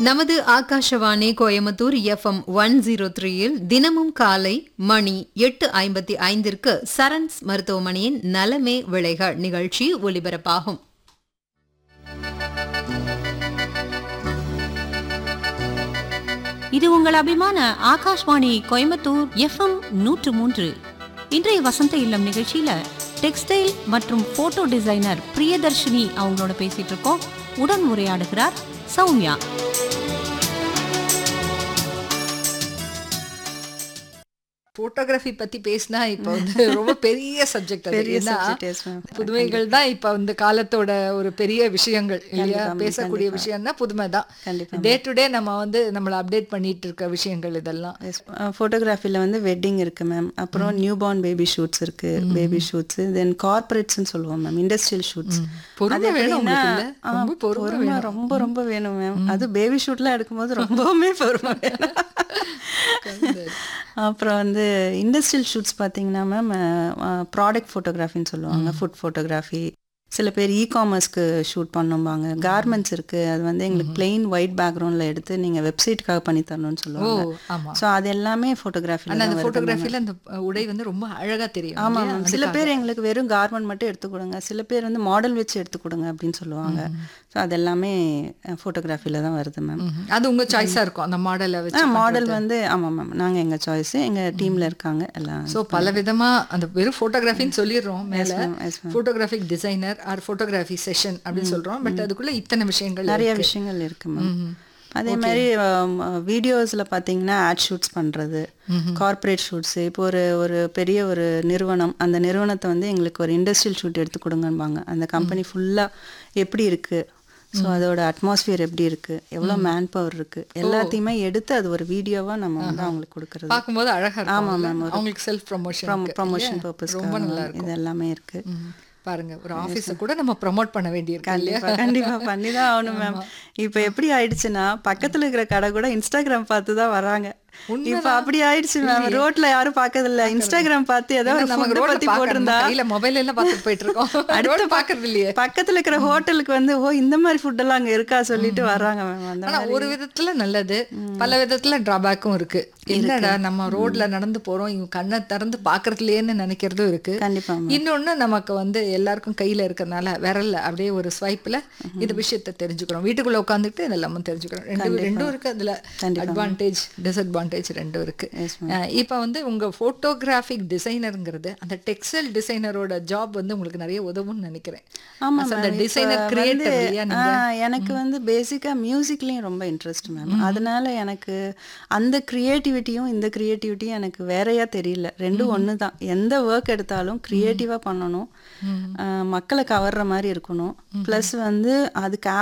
நமது Akashvani Coimbatore FM one zero த்ரீயில் தினமும் காலை மணி எட்டு ஐம்பத்தி ஐந்திற்கு சரண்ஸ் மருத்துவமனையின் நலமே விளைகள் நிகழ்ச்சி ஒலிபரப்பாகும் இது உங்கள் அபிமான ஆகாஷ்வாணி கோயம்புத்தூர் எஃப்எம் நூற்று மூன்று இன்றைய வசந்த இல்லம் நிகழ்ச்சியில டெக்ஸ்டைல் மற்றும் போட்டோ டிசைனர் பிரியதர்ஷினி அவங்களோட பேசிட்டு இருக்கோம் உடன் உரையாடுகிறார் சௌமியா போட்டோகிராஃபி பத்தி பேசினா இப்ப வந்து ரொம்ப பெரிய சப்ஜெக்ட் அது பெரிய ஏன்னா, subject, yes, ma'am. புதுமைகள் தான் இப்ப இந்த காலத்தோட ஒரு பெரிய விஷயங்கள் இல்லையா கண்டிப்பா, ma'am, பேசக்கூடிய கண்டிப்பா. விஷயம் தான் புதுமை தான் கண்டிப்பா, டே டு டே நம்ம வந்து நம்மள அப்டேட் பண்ணிட்டு இருக்க விஷயங்கள் இதெல்லாம் ஃபோட்டோகிராஃபியில் வந்து வெட்டிங் இருக்கு மேம் அப்புறம் நியூ பார்ன் பேபி ஷூட்ஸ் இருக்கு பேபி ஷூட்ஸ் தென் கார்பரேட்ஸ்னு சொல்லுவோம் மேம் இண்டஸ்ட்ரியல் ஷூட்ஸ் பொறுமை வேணும் உங்களுக்கு இல்ல? ரொம்ப பொறுமை பொறுமை ரொம்ப ரொம்ப வேணும் மேம் அது பேபி ஷூட்லாம் எடுக்கும்போது ரொம்பவுமே பொறுமை வேணும் அப்புறம் வந்து இண்டஸ்ட்ரியல் ஷூட்ஸ் பார்த்தீங்கன்னா மேம் ப்ராடக்ட் ஃபோட்டோகிராஃபின்னு சொல்லுவாங்க ஃபுட் ஃபோட்டோகிராஃபி சில பேர் இ காமர்ஸ்க்கு ஷூட் பண்ணுவாங்க கார்மெண்ட்ஸ் இருக்கு அது வந்து எங்களுக்கு பிளெயின் ஒயிட் பேக்ரவுண்டில் எடுத்து நீங்க வெப்சைட்காக பண்ணி தரணும்னு ஓ சொல்லுவாங்க ஆமா ஸோ அது எல்லாமே ஃபோட்டோகிராஃபியில் ஆனா அந்த போட்டோகிராஃபில அந்த உடை வந்து ரொம்ப அழகா தெரியும் ஆமா இல்லையா? மேம் சில பேர் எங்களுக்கு வெறும் கார்மெண்ட் மட்டும் எடுத்து கொடுங்க சில பேர் வந்து மாடல் வச்சு எடுத்து கொடுங்க அப்படின்னு சொல்லுவாங்க ஸோ அது எல்லாமே ஃபோட்டோகிராஃபியில் தான் வருது மேம் ம்ஹும். அது உங்க சாய்ஸா இருக்கும் அந்த மாடலை ஆ வச்சு மாடல் வந்து ஆமாம் மேம் நாங்கள் எங்கள் சாய்ஸ் எங்கள் டீமில் இருக்காங்க எல்லாம் ஸோ பல விதமா அந்த வெறும் ஃபோட்டோகிராஃபின்னு சொல்லிடுறோம் மேல ma'am, yes, ma'am. Photographic designer or photography session அப்படின்னு சொல்றோம் பட் அதுக்குள்ள இத்தனை விஷயங்கள் நிறைய இருக்கு. விஷயங்கள் இருக்கு மேம் அதே மாதிரி வீடியோஸில் பார்த்தீங்கன்னா ஆட் ஷூட்ஸ் பண்ணுறது கார்ப்பரேட் ஷூட்ஸ் இப்போ ஒரு ஒரு பெரிய ஒரு நிறுவனம் அந்த நிறுவனத்தை வந்து எங்களுக்கு ஒரு இண்டஸ்ட்ரியல் ஷூட் எடுத்து கொடுங்கம்பாங்க அந்த கம்பெனி ஃபுல்லாக எப்படி இருக்கு ஸோ அதோட அட்மாஸ்பியர் எப்படி இருக்கு எவ்வளோ மேன் பவர் இருக்கு எல்லாத்தையுமே எடுத்து அது ஒரு வீடியோவா நம்ம வந்து அவங்களுக்கு கொடுக்கறது பார்க்கும்போது அழகா இருக்கும் ஆமா, இல்ல? ma'am, ஒரு அவங்களுக்கு செல்ஃப் ப்ரமோஷன் ப்ரொமோஷன் பர்பஸ் ரொம்ப நல்லா இருக்கும் இது எல்லாமே இருக்கு ம். பாருங்க ஒரு ஆபீஸ கூட நம்ம ப்ரோமோட் பண்ண வேண்டியிருக்கு இல்லையா கண்டிப்பா கண்டிப்பா பண்ணிதான் ஆகணும் மேம் இப்போ எப்படி ஆயிடுச்சுன்னா பக்கத்துல இருக்கிற கடை கூட இன்ஸ்டாகிராம் பார்த்து தான் வராங்க இப்போ அப்படி ஆயிடுச்சு மேம் ரோட்ல யாரும் பார்க்கறது இல்ல இன்ஸ்டாகிராம் பார்த்து ஏதோ ஒரு நமக்கு ஃபுட் ரோட்ல பத்தி போட்டிருந்தா போட்டிருந்தா கையில மொபைல் எல்லாம் பார்த்துட்டு போயிட்டு இருக்கோம் அடுத்து பாக்குறது இல்லையே பக்கத்துல இருக்கிற ஹோட்டலுக்கு வந்து ஓ இந்த மாதிரி ஃபுட் எல்லாம் அங்க இருக்கா சொல்லிட்டு வர்றாங்க மேம் அந்த ஆனா ஒரு விதத்துல நல்லது பல விதத்துல டிராபேக்கும் இருக்கு என்னடா நம்ம ரோட்ல நடந்து போறோம் இவங்க கண்ணை திறந்து பாக்குறதுலேன்னு நினைக்கிறதும் இருக்கு கண்டிப்பா இன்னொன்னு நமக்கு வந்து எல்லாருக்கும் கையில இருக்கறனால விரல்ல அப்படியே ஒரு ஸ்வைப்ல இந்த விஷயத்தை தெரிஞ்சுக்கிறோம் வீட்டுக்குள்ள உட்காந்துட்டு இதெல்லாம் தெரிஞ்சுக்கிறோம் ரெண்டு ரெண்டும் இருக்கு அதுல அட்வான்டேஜ் டிஸ்அட்வான்டேஜ் ரெண்டும் இருக்கு அஹ் இப்ப வந்து உங்க போட்டோகிராஃபிக் டிசைனருங்கிறது அந்த டெக்ஸ்டைல் டிசைனரோட ஜாப் வந்து உங்களுக்கு நிறைய உதவும்னு நினைக்கிறேன் ஆமா As அந்த ma'am. டிசைனர் இப்ப கிரியேட்டர் வந்து, இல்லையா ஆ, நீங்க எனக்கு வந்து பேசிக்கா மியூசிக்லயும் ரொம்ப இன்ட்ரெஸ்ட் மேம் அதனால எனக்கு அந்த கிரியேட்டிவிட்டியும் இந்த கிரியேட்டிவிட்டியும் எனக்கு வேறையா தெரியல ரெண்டும் ஒன்று தான் எந்த ஒர்க் எடுத்தாலும் கிரியேட்டிவா பண்ணணும் ஆ, மக்களை கவர்ற மாதிரி இருக்கணும் ப்ளஸ் வந்து அதுக்கு